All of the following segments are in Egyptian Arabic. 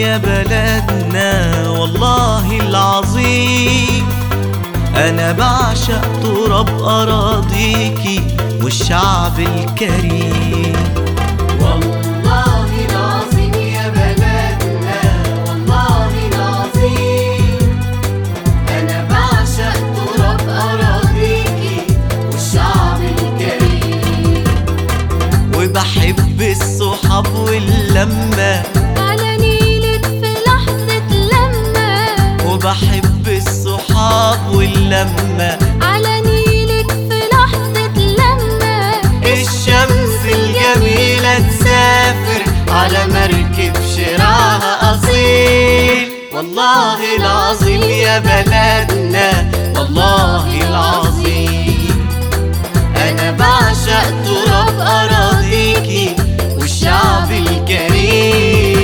يا بلدنا والله العظيم أنا بعشق تراب أراضيكي والشعب الكريم والله العظيم يا بلدنا والله العظيم أنا بعشق تراب أراضيكي والشعب الكريم وبحب الصحاب واللمة على نيلك في لحظة لما وبحب الصحاب واللمة على نيلك في لحظة لما الشمس الجميلة تسافر على مركب شراعها أصيل والله العظيم يا بلدنا والله العظيم أنا بعشق تراب أراضيكي والشعب الكريم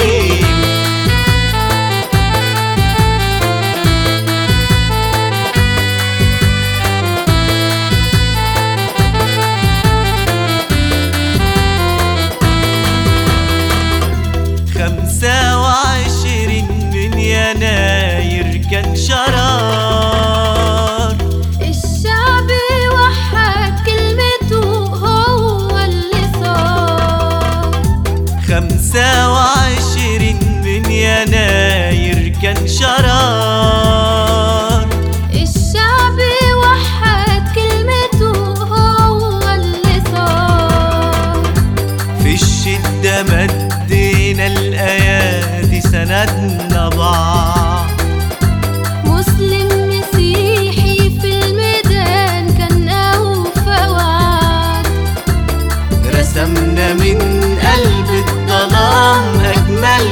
خمسة وعشرين من يناير كان شرار الشعب وحد كلمته هو اللي صار خمسة وعشرين من يناير كان شرار الشعب وحد كلمته هو اللي صار في الشدة مدينا الأيادي سندنا بعض مسلم مسيحي في الميدان كان أوفى وعد رسمنا من قلب الظلام أجمل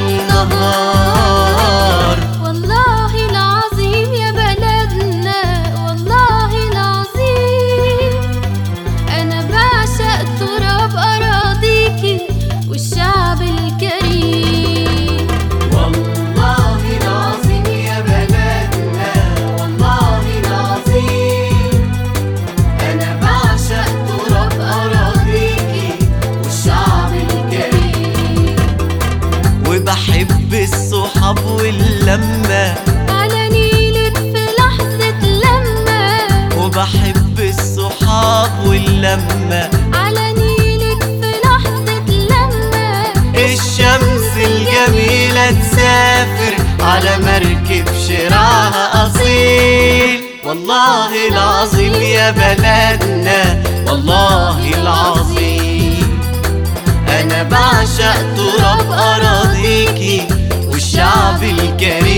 نهار والله العظيم يا بلدنا والله العظيم أنا بعشق تراب أراضيكي والشعب الكريم والله العظيم يا بلدنا والله العظيم أنا بعشق تراب أراضيكي والشعب الكريم وبحب الصحاب واللمة على نيلك في لحظة لما وبحب الصحاب واللمة على نيلك في لحظة لما الشمس الجميلة تسافر على مركب شراعها أصيل والله العظيم يا بلدنا والله العظيم أنا بعشق تراب أراضيكي والشعب الكريم